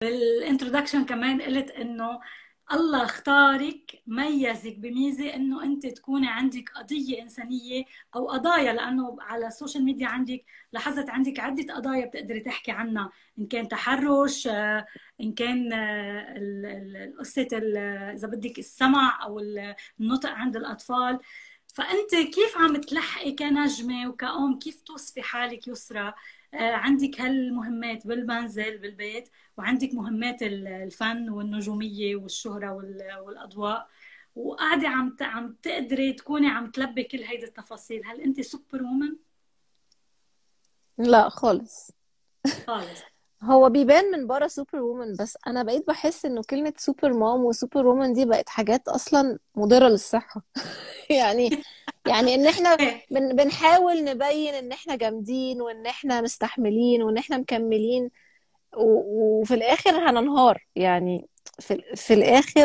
بالانترودكشن كمان قلت انه الله اختارك ميزك بميزه انه انت تكوني عندك قضيه انسانيه او قضايا لانه على السوشيال ميديا عندك لاحظت عندك عده قضايا بتقدري تحكي عنها ان كان تحرش آه، ان كان آه، ال- ال- قصه ال- اذا بدك السمع او النطق عند الاطفال فانت كيف عم تلحقي كنجمه وكأم كيف توصفي حالك يسرى آه، عندك هالمهمات بالمنزل بالبيت وعندك مهمات ال- الفن والنجوميه والشهره وال- والاضواء وقاعده عم ت- عم تقدري تكوني عم تلبي كل هيدي التفاصيل هل انت سوبر وومن لا خالص خالص هو بيبان من بره سوبر وومن بس انا بقيت بحس انه كلمة سوبر مام وسوبر وومن دي بقت حاجات اصلا مضرة للصحة يعني يعني ان احنا إيه. بن بنحاول نبين ان احنا جامدين وان احنا مستحملين وان احنا مكملين و- وفي الاخر هننهار يعني في, في الاخر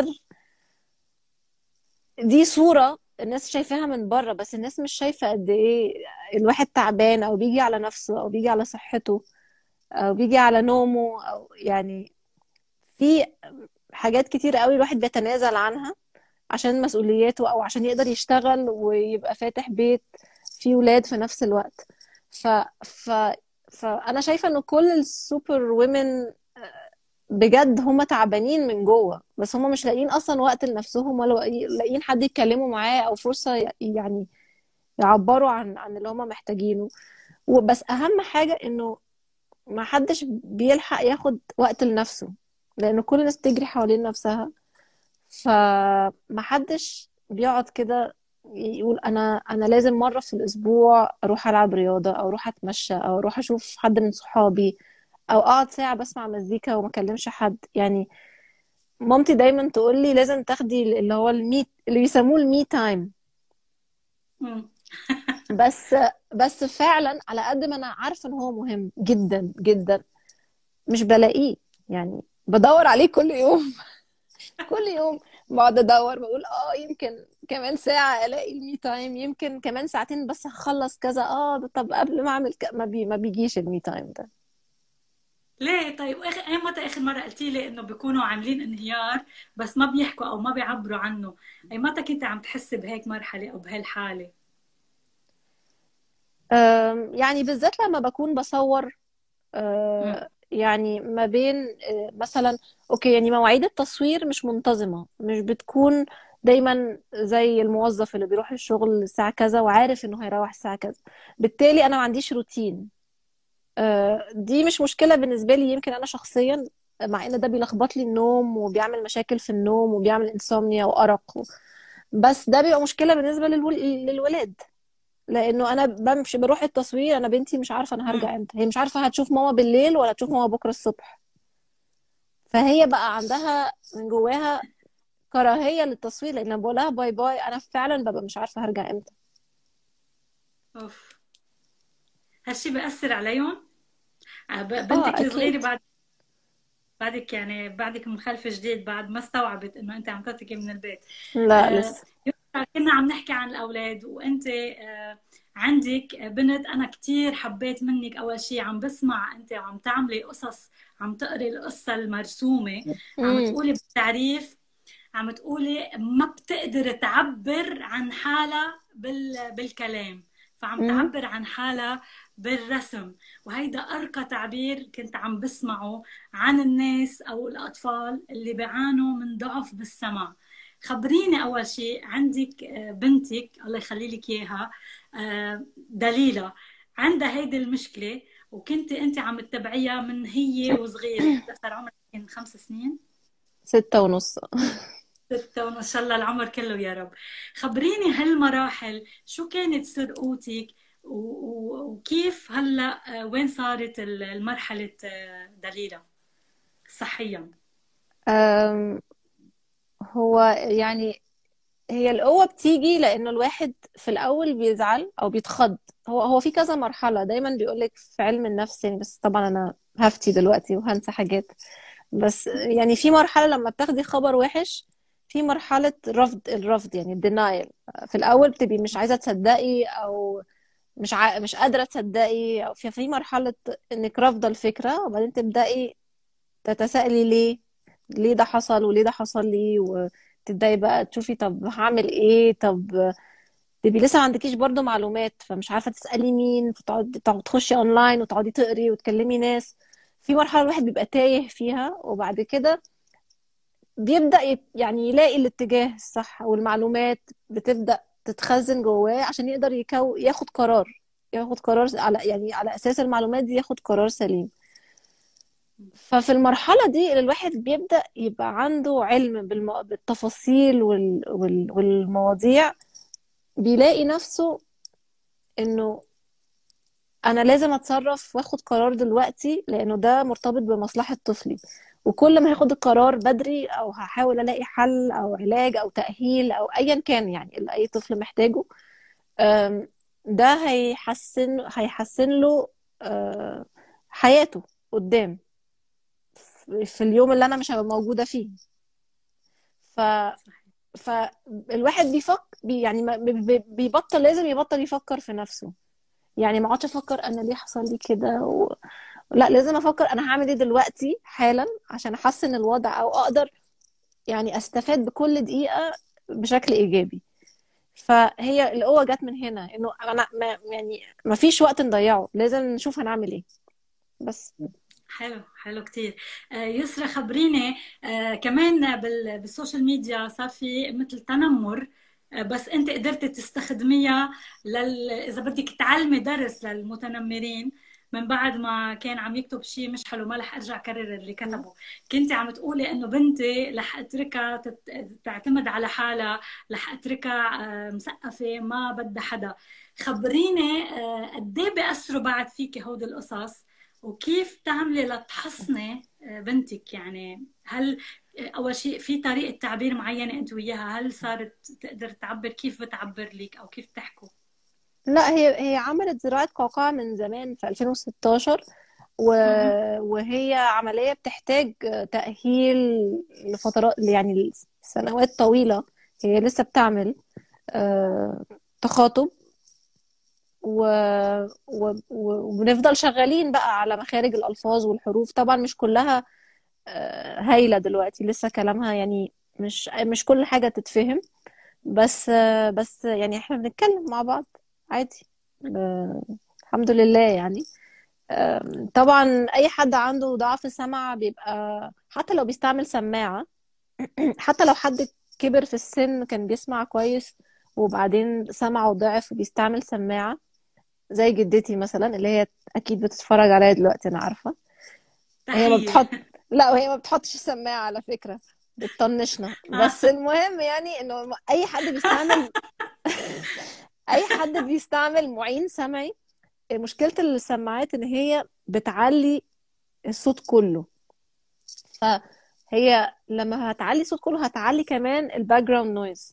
دي صورة الناس شايفاها من بره بس الناس مش شايفة قد ايه الواحد تعبان او بيجي على نفسه او بيجي على صحته او بيجي على نومه او يعني في حاجات كتير قوي الواحد بيتنازل عنها عشان مسؤولياته او عشان يقدر يشتغل ويبقى فاتح بيت فيه ولاد في نفس الوقت ف ف فانا شايفه ان كل السوبر ويمن بجد هم تعبانين من جوه بس هم مش لاقيين اصلا وقت لنفسهم ولا لاقيين حد يتكلموا معاه او فرصه ي- يعني يعبروا عن عن اللي هم محتاجينه وبس اهم حاجه انه ما حدش بيلحق ياخد وقت لنفسه لان كل الناس بتجري حوالين نفسها فما حدش بيقعد كده يقول انا انا لازم مره في الاسبوع اروح العب رياضه او اروح اتمشى او اروح اشوف حد من صحابي او اقعد ساعه بسمع مزيكا وما اكلمش حد يعني مامتي دايما تقول لي لازم تاخدي اللي هو المي اللي بيسموه المي تايم مم. بس بس فعلا على قد ما انا عارفه ان هو مهم جدا جدا مش بلاقيه يعني بدور عليه كل يوم كل يوم بقعد ادور بقول اه يمكن كمان ساعة الاقي المي تايم يمكن كمان ساعتين بس هخلص كذا اه طب قبل ما اعمل ك... ما, بي... ما بيجيش المي تايم ده ليه طيب اخر اي متى اخر مره قلتي لي انه بيكونوا عاملين انهيار بس ما بيحكوا او ما بيعبروا عنه اي متى كنت عم تحسي بهيك مرحله او بهالحاله أم، يعني بالذات لما بكون بصور مم. أه، يعني ما بين أه، مثلا اوكي يعني مواعيد التصوير مش منتظمة مش بتكون دايما زي الموظف اللي بيروح الشغل الساعة كذا وعارف انه هيروح الساعة كذا بالتالي انا ما عنديش روتين أه، دي مش مشكلة بالنسبة لي يمكن انا شخصيا مع ان ده بيلخبط لي النوم وبيعمل مشاكل في النوم وبيعمل انسومنيا وارق و... بس ده بيبقى مشكلة بالنسبة للول... للولاد لانه انا بمشي بروح التصوير انا بنتي مش عارفه انا هرجع مم. امتى هي مش عارفه هتشوف ماما بالليل ولا تشوف ماما بكره الصبح فهي بقى عندها من جواها كراهيه للتصوير لان لما بقول لها باي باي انا فعلا ببقى مش عارفه هرجع امتى اوف هالشي بيأثر عليهم آه، ب- اه بنتك الصغيره اكيد بعد بعدك يعني بعدك من خلف جديد بعد ما استوعبت انه انت عم تتركي من البيت لا آه، لسه كنا عم نحكي عن الأولاد وأنت آه، عندك بنت أنا كتير حبيت منك أول شيء عم بسمع أنت وعم تعملي قصص عم تقري القصة المرسومة عم امم تقولي بالتعريف عم تقولي ما بتقدر تعبر عن حالها بال... بالكلام فعم امم تعبر عن حالها بالرسم وهيدا أرقى تعبير كنت عم بسمعه عن الناس أو الأطفال اللي بيعانوا من ضعف بالسمع خبريني أول شيء عندك آه، بنتك الله يخلي لك إياها آه، دليلة عندها هيدي المشكلة وكنت أنت عم تتبعيها من هي وصغيرة صار عمرها يمكن خمس سنين ستة ونص ستة وما شاء الله العمر كله يا رب خبريني هالمراحل شو كانت سر قوتك و- و- وكيف هلا آه، وين صارت ال- المرحلة آه، دليلة صحيا أم، هو يعني هي القوة بتيجي لأنه الواحد في الأول بيزعل أو بيتخض هو هو في كذا مرحلة دايما بيقولك في علم النفس يعني بس طبعا أنا هفتي دلوقتي وهنسى حاجات بس يعني في مرحلة لما بتاخدي خبر وحش في مرحلة رفض الرفض يعني الدينايل في الأول بتبقي مش عايزة تصدقي أو مش ع... مش قادرة تصدقي أو في في مرحلة إنك رافضة الفكرة وبعدين تبدأي تتساءلي ليه ليه ده حصل وليه ده حصل لي وتبداي بقى تشوفي طب هعمل ايه طب تبقي لسه ما عندكيش برضو معلومات فمش عارفه تسالي مين فتقعدي تقعد- تخشي اونلاين وتقعدي تقري وتكلمي ناس في مرحله الواحد بيبقى تايه فيها وبعد كده بيبدا يت- يعني يلاقي الاتجاه الصح والمعلومات بتبدا تتخزن جواه عشان يقدر يكو ياخد قرار ياخد قرار على يعني على اساس المعلومات دي ياخد قرار سليم ففي المرحله دي اللي الواحد بيبدا يبقى عنده علم بالم... بالتفاصيل وال... وال... والمواضيع بيلاقي نفسه انه انا لازم اتصرف واخد قرار دلوقتي لانه ده مرتبط بمصلحة طفلي وكل ما هاخد القرار بدري او هحاول الاقي حل او علاج او تأهيل او ايا كان يعني اللي اي طفل محتاجه أم، ده هيحسن هيحسن له أه، حياته قدام في اليوم اللي انا مش هبقى موجودة فيه ف فالواحد بيفكر بي يعني ما- بي- بي- بيبطل لازم يبطل يفكر في نفسه يعني ما اقعدش افكر انا ليه حصل لي كده و... لا لازم افكر انا هعمل ايه دلوقتي حالا عشان احسن الوضع او اقدر يعني استفاد بكل دقيقة بشكل ايجابي فهي القوة جت من هنا انه انا ما يعني ما فيش وقت نضيعه لازم نشوف هنعمل ايه بس حلو حلو كتير آه، يسرا خبريني آه، كمان بال- بالسوشيال ميديا صار في مثل تنمر آه، بس انت قدرت تستخدميها لل... اذا بدك تعلمي درس للمتنمرين من بعد ما كان عم يكتب شيء مش حلو ما رح ارجع اكرر اللي كتبه كنت عم تقولي انه بنتي رح اتركها تت- تعتمد على حالها رح اتركها آه، مثقفه ما بدها حدا خبريني آه، قد ايه بيأثروا بعد فيكي هودي القصص وكيف تعملي لتحصني بنتك يعني هل اول شيء في طريقه تعبير معينه انت وياها هل صارت تقدر تعبر كيف بتعبر لك او كيف تحكوا لا هي هي عملت زراعة قوقعة من زمان في 2016 و... مهم. وهي عملية بتحتاج تأهيل لفترات يعني سنوات طويلة هي لسه بتعمل آه، تخاطب و... و... و- وبنفضل شغالين بقى على مخارج الألفاظ والحروف طبعا مش كلها آه، هايلة دلوقتي لسه كلامها يعني مش مش كل حاجة تتفهم بس آه، بس يعني احنا بنتكلم مع بعض عادي آه، الحمد لله يعني آم، طبعا اي حد عنده ضعف سمع بيبقى حتى لو بيستعمل سماعة حتى لو حد كبر في السن كان بيسمع كويس وبعدين سمعه ضعف وبيستعمل سماعة زي جدتي مثلا اللي هي اكيد بتتفرج عليا دلوقتي انا عارفة هي ما بتحط تحيه لا وهي ما بتحطش السماعة على فكرة بتطنشنا بس المهم يعني انه اي حد بيستعمل اي حد بيستعمل معين سمعي مشكلة السماعات ان هي بتعلي الصوت كله فهي لما هتعلي الصوت كله هتعلي كمان الباك جراوند نويز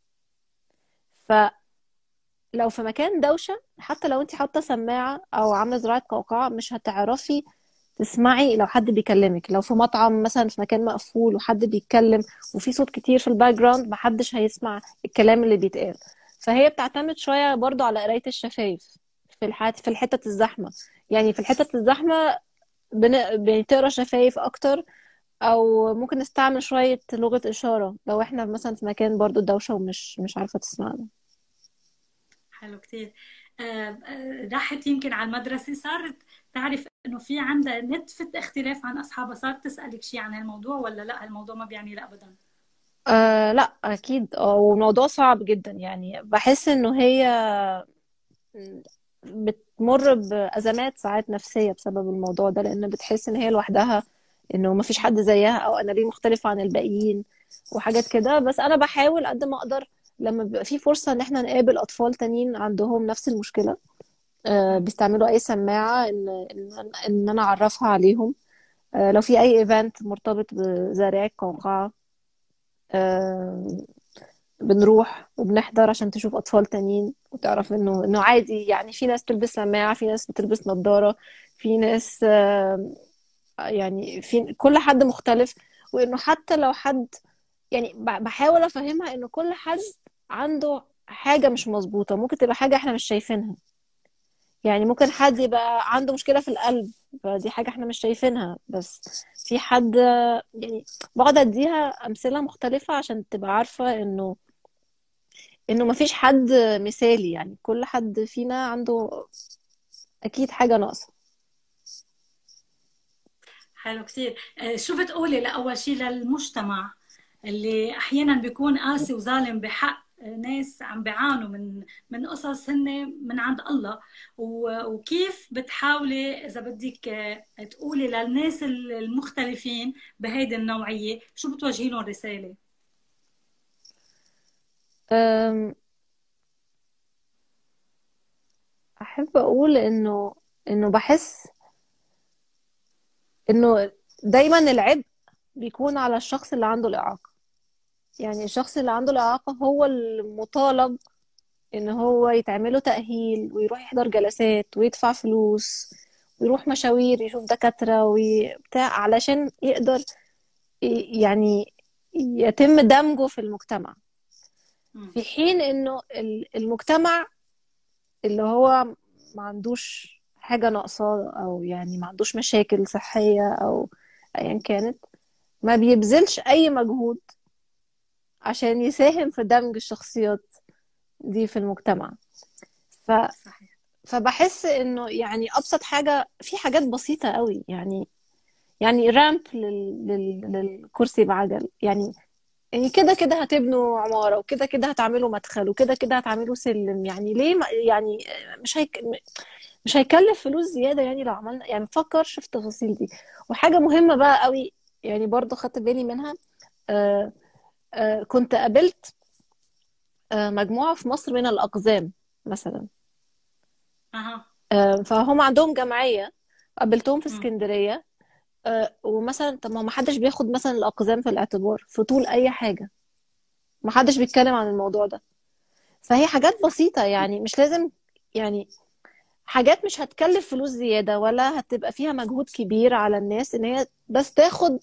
فلو في مكان دوشة حتى لو انت حاطة سماعة او عاملة زراعة قوقعة مش هتعرفي تسمعي لو حد بيكلمك لو في مطعم مثلا في مكان مقفول وحد بيتكلم وفي صوت كتير في الباك جراوند محدش هيسمع الكلام اللي بيتقال فهي بتعتمد شوية برضو على قراية الشفايف في الحت في الحتت الزحمة يعني في الحتت الزحمة بن... بتقرا شفايف اكتر او ممكن نستعمل شوية لغة إشارة لو احنا مثلا في مكان برضو دوشة ومش مش عارفة تسمعنا حلو كتير آه، آه، راحت يمكن على المدرسة صارت تعرف انه في عندها نتفة اختلاف عن اصحابها صارت تسألك شيء عن الموضوع ولا لا الموضوع ما بيعني لا ابدا أه لا أكيد اه والموضوع صعب جدا يعني بحس إنه هي بتمر بأزمات ساعات نفسية بسبب الموضوع ده لأن بتحس إن هي لوحدها إنه ما فيش حد زيها أو أنا ليه مختلفة عن الباقيين وحاجات كده بس أنا بحاول قد ما أقدر لما بيبقى في فرصة إن احنا نقابل أطفال تانيين عندهم نفس المشكلة أه بيستعملوا أي سماعة إن إن إن أنا أعرفها عليهم أه لو في أي إيفنت مرتبط بزرع قوقعة أه بنروح وبنحضر عشان تشوف أطفال تانيين وتعرف إنه إنه عادي يعني في ناس تلبس سماعة في ناس بتلبس نظارة في ناس آه، يعني في كل حد مختلف وإنه حتى لو حد يعني ب- بحاول أفهمها إنه كل حد عنده حاجة مش مظبوطة ممكن تبقى حاجة إحنا مش شايفينها يعني ممكن حد يبقى عنده مشكلة في القلب فدي حاجة احنا مش شايفينها بس في حد يعني بقعد اديها امثلة مختلفة عشان تبقى عارفة انه انه مفيش حد مثالي يعني كل حد فينا عنده اكيد حاجة ناقصة حلو كثير آه، شو بتقولي لأول شيء للمجتمع اللي أحيانا بيكون قاسي وظالم بحق ناس عم بيعانوا من من قصص هن من عند الله وكيف بتحاولي اذا بدك آه، تقولي للناس المختلفين بهيدي النوعيه شو بتوجهي لهم رساله احب اقول انه انه بحس انه دايما العبء بيكون على الشخص اللي عنده الإعاقة يعني الشخص اللي عنده الإعاقة هو المطالب إن هو يتعمله تأهيل ويروح يحضر جلسات ويدفع فلوس ويروح مشاوير يشوف دكاترة وبتاع علشان يقدر يعني يتم دمجه في المجتمع في حين إنه المجتمع اللي هو ما عندوش حاجة ناقصة أو يعني ما عندوش مشاكل صحية أو أيا كانت ما بيبذلش أي مجهود عشان يساهم في دمج الشخصيات دي في المجتمع ف... فبحس انه يعني ابسط حاجه في حاجات بسيطه قوي يعني يعني رامب لل... لل... للكرسي بعجل يعني يعني كده كده هتبنوا عماره وكده كده هتعملوا مدخل وكده كده هتعملوا سلم يعني ليه ما يعني مش هيك مش هيكلف فلوس زياده يعني لو عملنا يعني مفكرش في التفاصيل دي وحاجه مهمه بقى قوي يعني برضو خدت بالي منها آه آه كنت قابلت آه مجموعه في مصر من الاقزام مثلا اها آه فهم عندهم جمعيه قابلتهم في اسكندريه آه ومثلا طب ما حدش بياخد مثلا الاقزام في الاعتبار في طول اي حاجه ما حدش بيتكلم عن الموضوع ده فهي حاجات بسيطه يعني مش لازم يعني حاجات مش هتكلف فلوس زيادة ولا هتبقى فيها مجهود كبير على الناس ان هي بس تاخد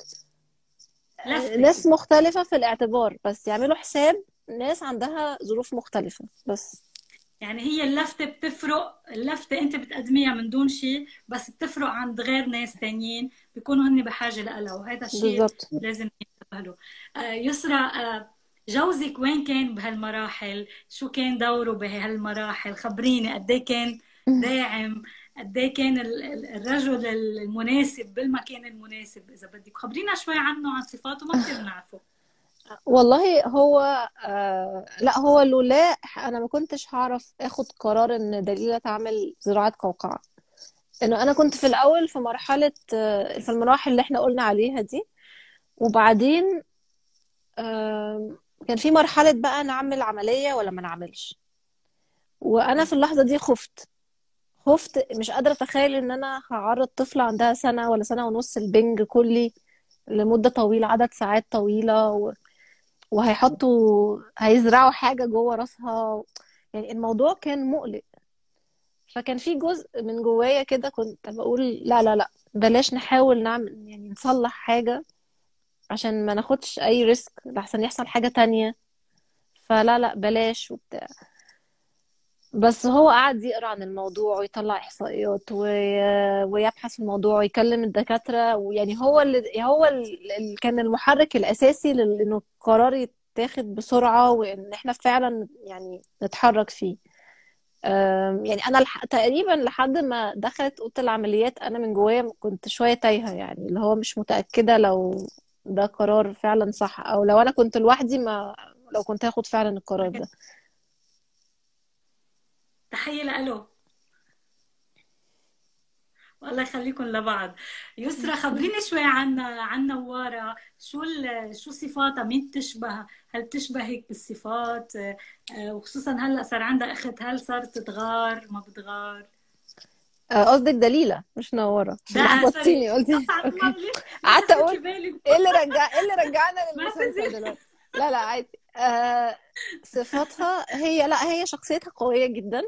ناس مختلفة في الاعتبار بس يعملوا حساب ناس عندها ظروف مختلفة بس يعني هي اللفتة بتفرق اللفتة انت بتقدميها من دون شيء بس بتفرق عند غير ناس تانيين بيكونوا هن بحاجة لها وهذا الشيء بالزبط. لازم ينتبه له آه يسرى آه جوزك وين كان بهالمراحل شو كان دوره بهالمراحل خبريني قد إيه كان داعم قد ايه كان الرجل المناسب بالمكان المناسب اذا بدك خبرينا شوي عنه عن صفاته ما كثير بنعرفه والله هو آه لا هو لولا انا ما كنتش هعرف اخد قرار ان دليلة تعمل زراعة قوقعة انه انا كنت في الاول في مرحلة آه في المراحل اللي احنا قلنا عليها دي وبعدين آه كان في مرحلة بقى نعمل عملية ولا ما نعملش وانا في اللحظة دي خفت خفت مش قادرة أتخيل إن أنا هعرض طفل عندها سنة ولا سنة ونص البنج كلي لمدة طويلة عدد ساعات طويلة و... وهيحطوا هيزرعوا حاجة جوه راسها يعني الموضوع كان مقلق فكان في جزء من جوايا كده كنت بقول لا لا لا بلاش نحاول نعمل يعني نصلح حاجة عشان ما ناخدش أي ريسك لحسن يحصل حاجة تانية فلا لا بلاش وبتاع بس هو قعد يقرا عن الموضوع ويطلع احصائيات و... ويبحث في الموضوع ويكلم الدكاتره ويعني هو اللي هو اللي كان المحرك الاساسي لانه القرار يتاخد بسرعه وان احنا فعلا يعني نتحرك فيه يعني انا لح... تقريبا لحد ما دخلت اوضه العمليات انا من جوايا كنت شويه تايهه يعني اللي هو مش متاكده لو ده قرار فعلا صح او لو انا كنت لوحدي ما لو كنت هاخد فعلا القرار ده تحية له والله يخليكم لبعض يسرا خبريني شوي عن عن نوارة شو شو صفاتها مين بتشبه هل بتشبهك بالصفات آه، وخصوصا هلا صار عندها اخت هل صارت تغار ما بتغار آه، قصدك دليلة مش نورة لخبطتيني قلتي قعدت اقول ايه اللي رجع ايه اللي رجعنا للمسلسل دلوقتي لا لا عادي آه صفاتها هي لا هي شخصيتها قوية جدا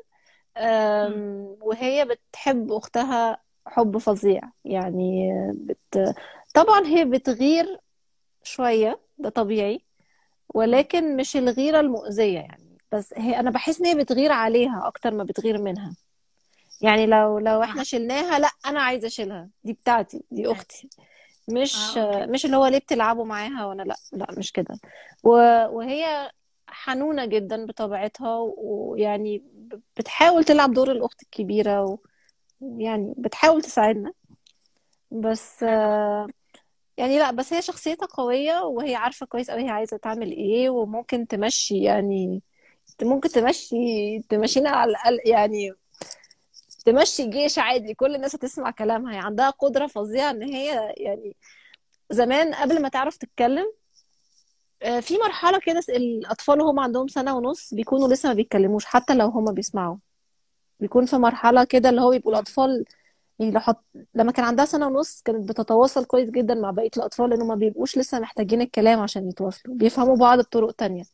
وهي بتحب أختها حب فظيع يعني بت... طبعا هي بتغير شوية ده طبيعي ولكن مش الغيرة المؤذية يعني بس هي أنا بحس إن هي بتغير عليها أكتر ما بتغير منها يعني لو لو اه احنا شلناها لا انا عايزه اشيلها دي بتاعتي دي اه اختي مش اوكي مش اللي هو ليه بتلعبوا معاها وانا لا لا مش كده و- وهي حنونه جدا بطبيعتها ويعني بتحاول تلعب دور الاخت الكبيره ويعني بتحاول تساعدنا بس حلو آه، يعني لا بس هي شخصيتها قويه وهي عارفه كويس قوي هي عايزه تعمل ايه وممكن تمشي يعني ممكن تمشي تمشينا على الاقل يعني تمشي جيش عادي كل الناس هتسمع كلامها هي عندها قدرة فظيعة ان هي يعني زمان قبل ما تعرف تتكلم آه، في مرحلة كده س- الأطفال وهم عندهم سنة ونص بيكونوا لسه ما بيتكلموش حتى لو هم بيسمعوا بيكون في مرحلة كده اللي هو بيبقوا الأطفال يعني لو حط... لما كان عندها سنة ونص كانت بتتواصل كويس جدا مع بقية الأطفال لأنه ما بيبقوش لسه محتاجين الكلام عشان يتواصلوا بيفهموا بعض بطرق تانية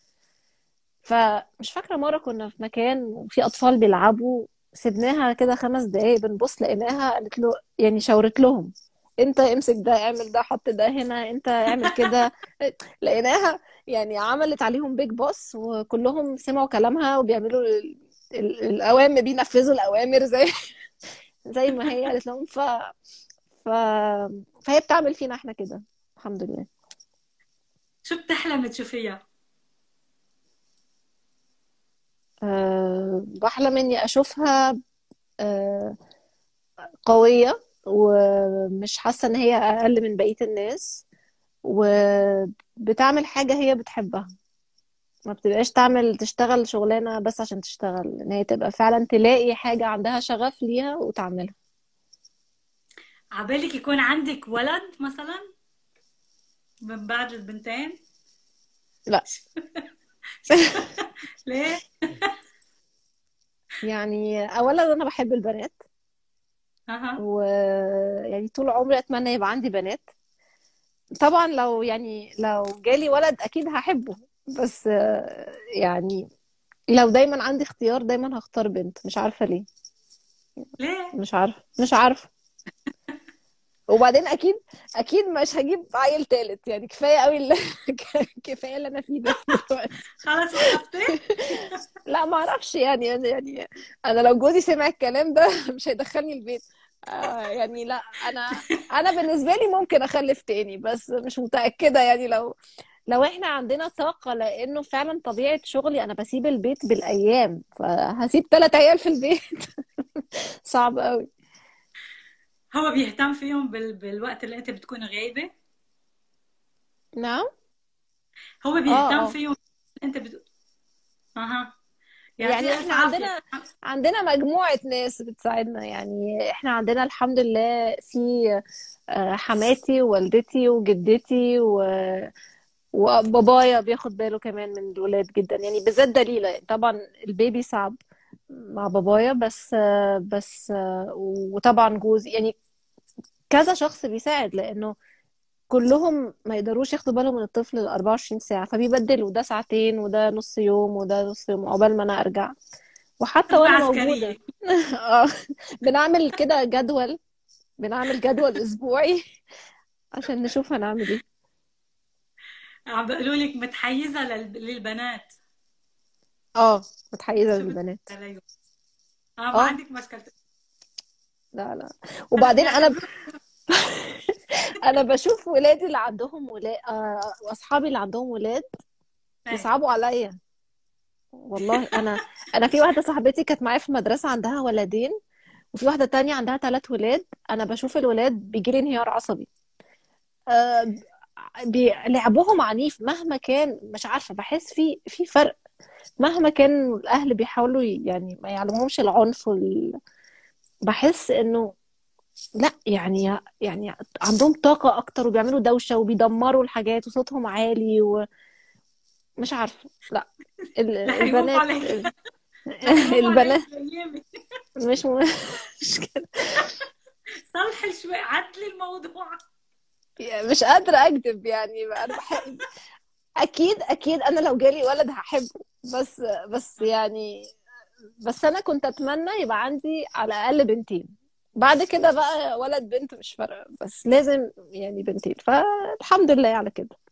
فمش فاكرة مرة كنا في مكان وفي أطفال بيلعبوا سيبناها كده خمس دقايق بنبص لقيناها قالت له يعني شاورت لهم انت امسك ده اعمل ده حط ده هنا انت اعمل كده لقيناها يعني عملت عليهم بيج بوس وكلهم سمعوا كلامها وبيعملوا ال- ال- الأوامر بينفذوا الأوامر زي زي ما هي قالت لهم ف... ف... فهي بتعمل فينا احنا كده الحمد لله شو بتحلم تشوفيها أه بحلم اني اشوفها أه قوية ومش حاسة ان هي اقل من بقية الناس وبتعمل حاجة هي بتحبها ما بتبقاش تعمل تشتغل شغلانة بس عشان تشتغل ان هي تبقى فعلا تلاقي حاجة عندها شغف ليها وتعملها عبالك يكون عندك ولد مثلا من بعد البنتين لا ليه يعني اولا انا بحب البنات اها ويعني طول عمري اتمنى يبقى عندي بنات طبعا لو يعني لو جالي ولد اكيد هحبه بس آه، يعني لو دايما عندي اختيار دايما هختار بنت مش عارفة ليه ليه مش عارفة مش عارفة وبعدين اكيد اكيد مش هجيب عيل تالت يعني كفايه قوي اللي كفايه اللي انا فيه ده دلوقتي خلاص وقفتي لا ما اعرفش يعني يعني انا لو جوزي سمع الكلام ده مش هيدخلني البيت آه يعني لا انا انا بالنسبه لي ممكن اخلف تاني بس مش متاكده يعني لو لو احنا عندنا طاقه لانه فعلا طبيعه شغلي انا بسيب البيت بالايام فهسيب ثلاث عيال في البيت صعب قوي هو بيهتم فيهم بال... بالوقت اللي انت بتكون غايبة نعم هو اه بيهتم اه فيهم انت بت... اها يعني يعطيه الف احنا عافية عندنا عندنا مجموعة ناس بتساعدنا يعني احنا عندنا الحمد لله في آه، حماتي ووالدتي وجدتي و... وبابايا بياخد باله كمان من الولاد جدا يعني بالذات دليلة طبعا البيبي صعب مع بابايا بس آه، بس آه، وطبعا جوزي يعني كذا شخص بيساعد لانه كلهم ما يقدروش ياخدوا بالهم من الطفل ال 24 ساعة فبيبدلوا ده ساعتين وده نص يوم وده نص يوم عقبال ما انا ارجع وحتى خدمة وانا موجودة عسكرية اه بنعمل كده جدول بنعمل جدول اسبوعي عشان نشوف هنعمل ايه عم بيقولوا لك متحيزة لل... للبنات اه متحيزة شو للبنات بدك عليهم اه ما اه عندك مشكلة لا لا انا وبعدين انا ب... بيعتبر انا بشوف ولادي اللي عندهم ولاد آه، واصحابي اللي عندهم ولاد ايه بيصعبوا عليا والله انا انا في واحده صاحبتي كانت معايا في المدرسه عندها ولدين وفي واحده تانية عندها ثلاث ولاد انا بشوف الولاد بيجيلي انهيار عصبي آه، بي- لعبهم عنيف مهما كان مش عارفه بحس في في فرق مهما كان الاهل بيحاولوا ي- يعني ما يعلمهمش العنف وال... بحس انه لا يعني يعني عندهم طاقه اكتر وبيعملوا دوشه وبيدمروا الحاجات وصوتهم عالي ومش عارفه لا ال- رح يقوموا البنات عليك رح يقوموا البنات عليك الايام مش م... مش كده صلحي شوي عدلي الموضوع مش قادرة أكذب يعني أنا بحب أكيد أكيد أنا لو جالي ولد هحبه بس بس يعني بس أنا كنت أتمنى يبقى عندي على الأقل بنتين بعد كده بقى ولد بنت مش فارقة بس لازم يعني بنتين فالحمد لله على كده